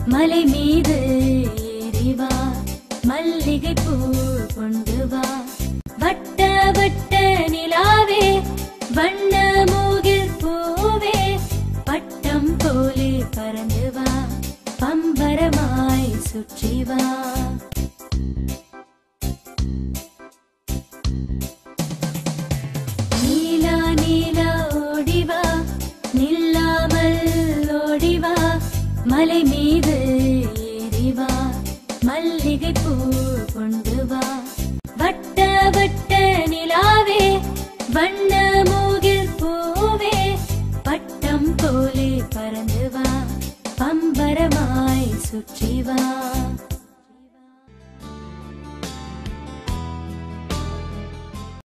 மலை மீது ஏறி வா மல்லிகை பூ கொண்டு வா வட்ட வட்ட நிலாவே வண்ண மூகில் பூவே பட்டம் போலே பறந்து வா பம்பரமாய் சுற்றி வா நீலா நீலா ஓடிவா நில்லாமல் ஓடிவா மலை மீது ஏறிவா மல்லிகை பூ கொண்டு வா வட்ட வட்ட நிலாவே வண்ண மூகில் பூவே பட்டம் போலே பறந்து வா பம்பரமாய் சுற்றி வா